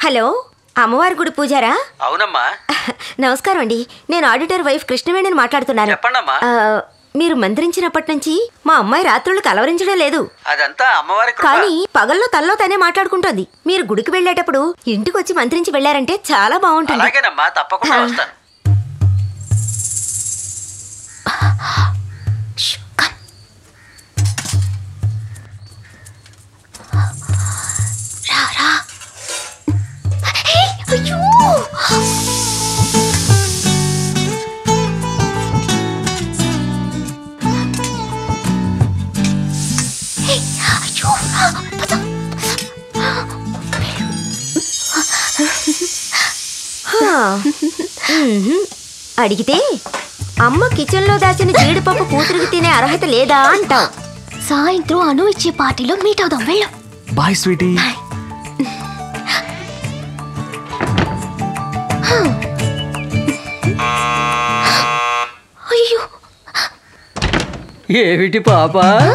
Hello అమ్మవారి గుడి పూజారా అవునమ్మా నమస్కారం అండి నేను ఆడిటర్ వైఫ్ కృష్ణవేణిని మాట్లాడుతున్నాను చెప్పండమ్మా ఆ, మీరు మంత్రించినప్పటి నుంచి మా అమ్మాయి రాత్రులు కలవరించడం లేదు అదంతా అమ్మవారి కృప. కానీ పగల్లో తల్లో తనే మాట్లాడుకుంటోంది మీరు గుడికి వెళ్ళేటప్పుడు ఇంటికి వచ్చి మంత్రించి వెళ్ళారంటే చాలా బాగుంటుంది అలాగేనమ్మా తప్పకుండా వస్తాను రా రా హే, అయ్యో హే, అయ్యో, పద. హా, మ్మ్హ్మ్. అడిగితే అమ్మ కిచెన్లో దాచిన జీడిపప్పు కూతురికి తినే అర్హత లేదా అంటావు సాయంత్రం అను ఇచ్చే పార్టీలో మీట్ అవుదాం వెళ్ళు బాయ్ స్వీటీ అయ్యో ఏమిటి పాప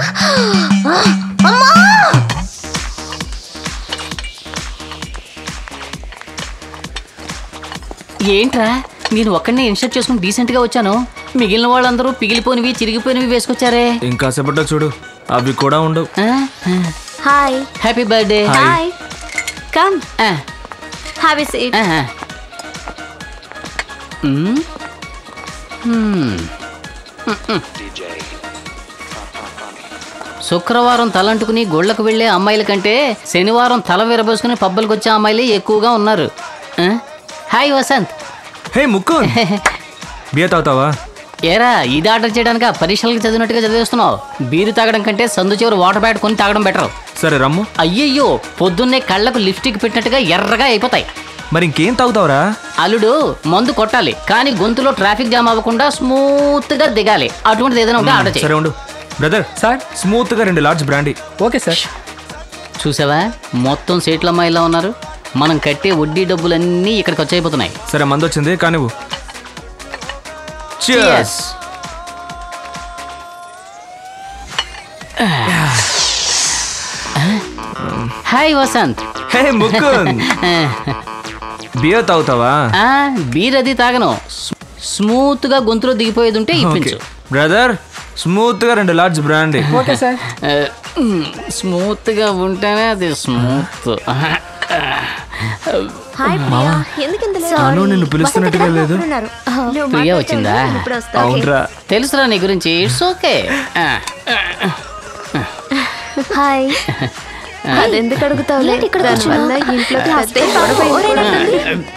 ఏంట్రా నేను ఒక్కడనే ఇన్షర్ట్ చేసుకుని డీసెంట్ గా వచ్చాను మిగిలిన వాళ్ళందరూ పిగిలిపోయినవి చిరిగిపోయినవి వేసుకొచ్చారే ఇంకా సేపట్లో చూడు అవి కూడా ఉండవు hi happy birthday hi come have a seat శుక్రవారం తలంటుకుని గుళ్ళకు వెళ్లే అమ్మాయిల కంటే శనివారం తల విరబోసుకుని పబ్బులకు వచ్చే అమ్మాయిలే ఎక్కువగా ఉన్నారు ఆ? హాయ్ వసంత్ హే ముక్కు బియ్య తాగుతావా ఏరా ఇది ఆర్డర్ చేయడానికి పరీక్షలకు చదివినట్టుగా చదివేస్తున్నావు బీరు తాగడం కంటే సందు చివరి వాటర్ బ్యాట్ కొని తాగడం బెటర్ సరే రమ్ము అయ్యయ్యో పొద్దున్నే కళ్ళకు లిప్స్టిక్ పెట్టినట్టుగా ఎర్రగా అయిపోతాయి మరి ఇంకేం తాగుతావురా అల్లుడు మందు కొట్టాలి కానీ గొంతులో ట్రాఫిక్ జామ్ అవ్వకుండా స్మూత్ గా దిగాలి అటువంటిది ఏదైనా ఉంటే ఆర్డర్ సరే చేయి ఉండు బ్రదర్ సార్ స్మూత్ గా రెండు లార్జ్ బ్రాండీ ఓకే సార్ చూసావా మొత్తం సీట్ల అమ్మాయిలా ఉన్నారు మనం కట్టే వడ్డీ డబ్బులన్నీ ఇక్కడికి వచ్చైపోతున్నాయి సరే మంది వచ్చింది కానివ్వు Cheers. Cheers. Hi Vasanth hey Mukund beer తాగుతావా ఆ, బీర్ అది తాగను స్మూత్ గా గొంతులో దిగిపోయేది ఉంటే ఇప్పించు బ్రదర్ స్మూత్ గా రెండు large brandy okay sir smooth గా ఉంటేనే అది స్మూత్ హాయ్ ప్రియా ఎందుకు ఇంత late? అను నిన్ను పిలుస్తున్నట్టుగా వసంత లేదు గారు ఉన్నారు. నువ్వు ప్రియా మాట్లాడితే వచ్చిందా? నేను ఇప్పుడు వస్తా. అవునరా తెలుసురా నీ గురించి ఇట్స్ ఓకే హాయ్ అదెందుకు అడుగుతావు ఏంటి ఇక్కడికి దానివల్ల వచ్చినావ్? ఇంట్లో క్లాస్ పెద్ద గొడవ అయిపోతుంది.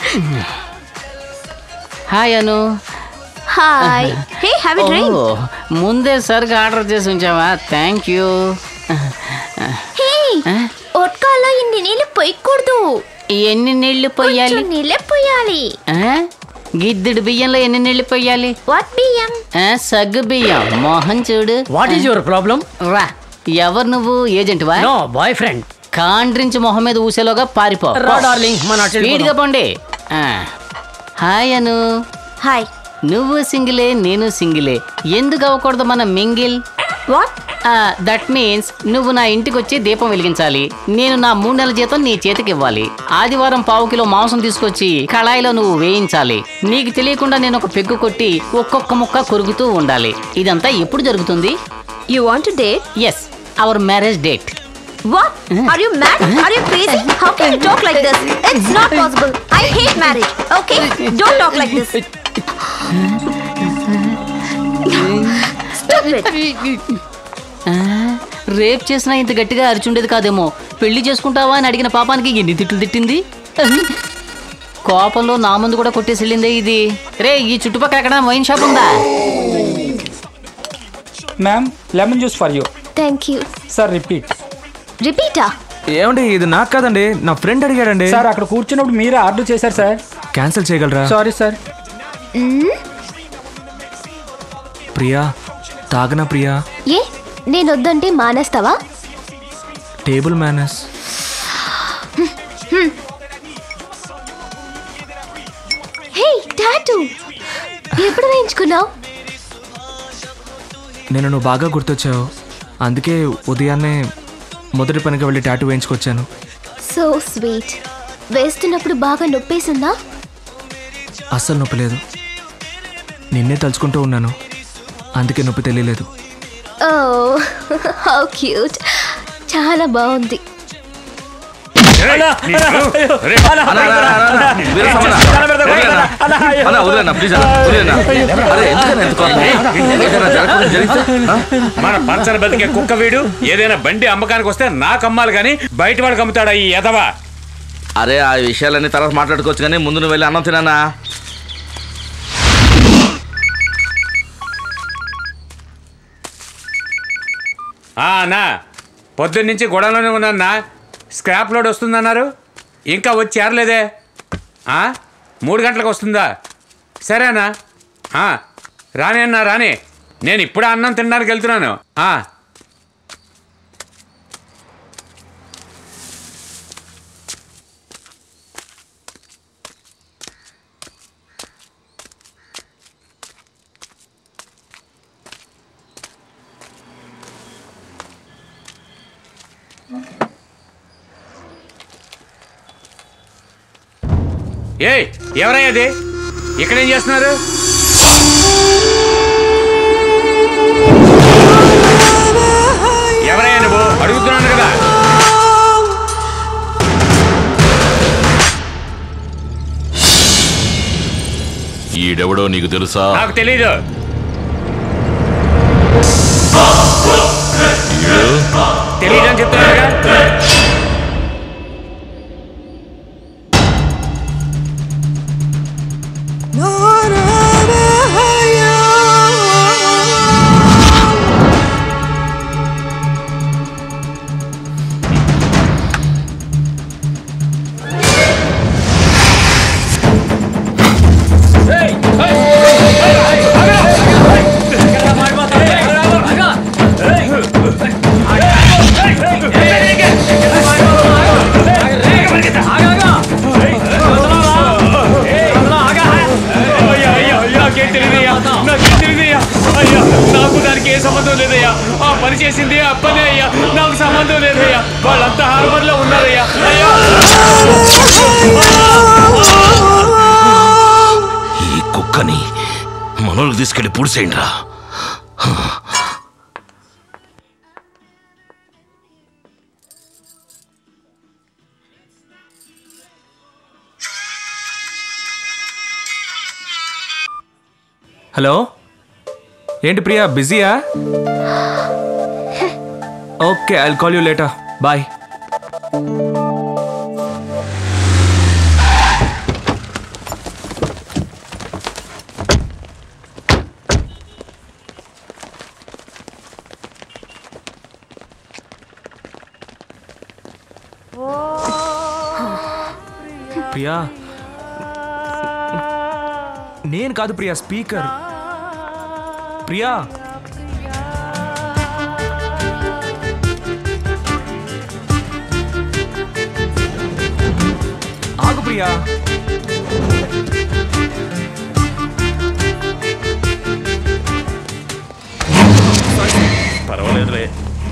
Hi Anu hi hey have a drink ఓ, ముందే సరిగా ఆర్డర్ చేసి ఉంచావా థ్యాంక్ యూ హే ఒట్కాలో ఇన్ని నీళ్ళు పొయ్యకూడదు ఎన్ని నీళ్లు పోయాలి కొంచెం నీళ్ళే పొయ్యాలి ఆ? గిద్దెడు బియ్యంలో ఎన్ని నీళ్లు పోయాలి వాట్ బియ్యం ఆ, సగ్గు బియ్యం మోహన్ చూడు వాట్ ఈజ్ యువర్ ప్రాబ్లం రా ఎవరు నువ్వు ఏజెంట్ వా నో బాయ్ ఫ్రెండ్ కాండ్రించి మొహం మీద ఊసేలోగా పారిపో రా డార్లింగ్ మన అటు స్పీడ్ గా పోండి ఆ. హాయ్ అను హాయ్ నువ్వు సింగిలే నేను సింగిలే ఎందుకు అవ్వకూడదు మన మింగిల్ వాట్ దట్ మీన్స్ నువ్వు నా ఇంటికి వచ్చి దీపం వెలిగించాలి నేను నా మూడు నెలల జీతం నీ చేతికి ఇవ్వాలి ఆదివారం పావు కిలో మాంసం తీసుకొచ్చి కళాయిలో నువ్వు వేయించాలి నీకు తెలియకుండా నేను ఒక పెగ్గు కొట్టి ఒక్కొక్క ముక్క కొరుకుతూ ఉండాలి ఇదంతా ఎప్పుడు జరుగుతుంది you want to date yes our marriage date what are you mad are you crazy how can you talk like this it's not possible I hate marriage okay don't talk like this stop it రేప్ చేసినా ఇంత గట్టిగా అరిచుండేది కాదేమో పెళ్లి చేసుకుంటావా అని అడిగిన పాపానికి ఎన్ని తిట్లు తిట్టింది కోపంలో నా ముందు కూడా కొట్టేసి వెళ్ళిందే ఇది రే ఈ చుట్టుపక్కల ఎక్కడ వైన్ షాప్ ఉందా ma'am lemon juice for you thank you sir repeat రిపీటా ఏమండి ఇది నాకు కాదండి నా ఫ్రెండ్ అడిగాడండి సార్ అక్కడ కూర్చున్నప్పుడు మీరే ఆర్డర్ చేశారు సార్ క్యాన్సిల్ చేయగలరా సారీ సార్ ప్రియా తాగనా ప్రియా ఏ నేను వద్దంటే మానేస్తావా టేబుల్ మేనస్ హే టాటూ ఎప్పుడు వేయించుకున్నావు నేను నువ్వు బాగా గుర్తొచ్చావు అందుకే ఉదయాన్నే మొదటి పనికి వెళ్ళి టాటూ వేయించుకొచ్చాను సో స్వీట్ వేస్తున్నప్పుడు బాగా నొప్పేసిందా అస్సలు నొప్పి లేదు నిన్నే తలుచుకుంటూ ఉన్నాను అందుకే నొప్పి తెలియలేదు ఓ హౌ క్యూట్ చాలా బాగుంది అన్నా, అన్నా, అన్నా, వీరస్వామి అన్నా. అన్నా, వదిలేనా, ప్లీజ్ అన్నా, వదిలేనా. అరే, ఎందుకన్నా ఎంత కోపం? ఏదైనా జరగకూడదు జరిగితే, ఆ? మన పంచన బతికే కుక్క వీడు ఏదైనా బండి అమ్మకానికి వస్తే నాకు అమ్మాలి కానీ బయట వాడికి అమ్ముతాడా ఈ ఎదవా అరే ఆ విషయాలన్నీ తర్వాత మాట్లాడుకోవచ్చు కానీ ముందు నువ్వు వెళ్ళి అన్నం తినానా ఆ, అన్నా పొద్దున్న నుంచి గొడవలోనే ఉన్నా స్క్రాప్ లోడ్ వస్తుందన్నారు ఇంకా వచ్చి చేరలేదే ఆ? మూడు గంటలకు వస్తుందా సరేనా ఆ, రాని అన్నా రాని నేను ఇప్పుడే అన్నం తినడానికి వెళ్తున్నాను ఆ. ఏయ్ ఎవరయ్యా అది ఇక్కడేం చేస్తున్నారు ఎవరయ్యా నువ్వు అడుగుతున్నాను కదా ఈడెవడో నీకు తెలుసా నాకు తెలీదు తెలీదు అని చెప్తున్నారుగా అయ్యా, అయ్యా, నాకేం తెలియదయ్యా నాకేం తెలియదయ్యా అయ్యా నాకు దానికి ఏ సంబంధం లేదయ్యా ఆ పని చేసింది ఆ పని అయ్యా నాకు సంబంధం లేదయ్యా వాళ్ళంతా హార్బర్ లో ఉన్నారయ్యా అయ్యా ఈ కుక్కని మనోళ్ళకి తీసుకెళ్లి పూడిసేయండి రా హలో ఏంటి ప్రియా బిజీయా okay I call you later bye Priya నేను కాదు ప్రియా స్పీకర్ ప్రియా ఆగు ప్రియా పర్వాలేదులే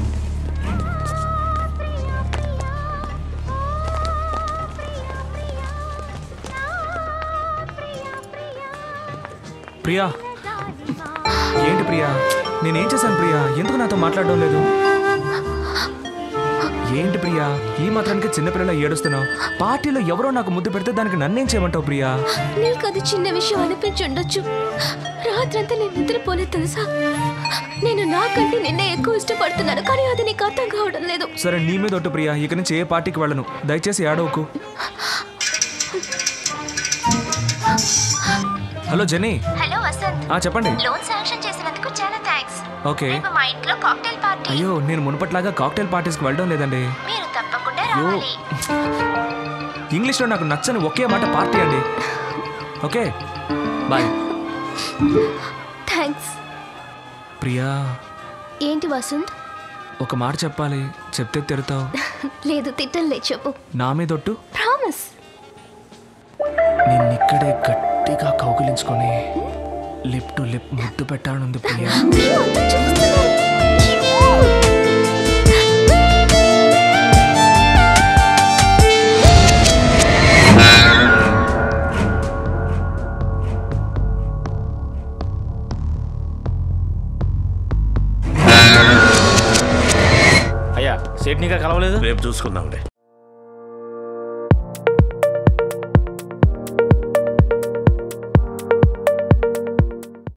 ప్రియా ఏంటి ప్రియా నేనేం చేశాను ప్రియా ఎందుకు నాతో మాట్లాడడం లేదు ఏంటి ప్రియా ఈ మాత్రానికి చిన్నపిల్లల ఏడుస్తున్నావు పార్టీలో ఎవరో నాకు ముద్దు పెడితే దానికి నన్నేం చేయమంటావు ప్రియా నీకు అది చిన్న విషయం అనిపించి ఉండొచ్చు రాత్రంతా నేను నిద్రపోలేదు తెలుసా నేను నాకంటే నిన్నే ఎక్కువ ఇష్టపడుతున్నాను కానీ అది నీకు అర్థం కావడం లేదు సరే నీ మీద ఒట్టు ప్రియా ఇక నుంచి ఏ పార్టీకి వెళ్ళను దయచేసి ఏడవకు హలో జెనీ హలో వసంత్ ఆ చెప్పండి లోన్ శాంక్షన్ చేసినందుకు చాలా థ్యాంక్స్ ఓకే మా ఇంట్లో కాక్టైల్ పార్టీ అయ్యో నేను మునుపట్లాగా కాక్టైల్ పార్టీస్కి వెళ్ళడం లేదండి మీరు తప్పకుండా అయ్యో రావాలి ఇంగ్లీష్లో నాకు నచ్చని ఒకే మాట పార్టీ అండి ఓకే బాయ్ థ్యాంక్స్ ప్రియా ఏంటి వసంత్ ఒక మాట చెప్పాలి చెప్తే తిడతావు లేదు తిట్టలే చెప్పు నా మీదొట్టు ప్రామిస్ నిన్నిక్కడే గట్టిగా కౌగిలించుకొని లిప్ టు లిప్ ముద్దు పెట్టాలనుంది ప్రియా నీకా కలవలేదు రేపు చూసుకుందాంలే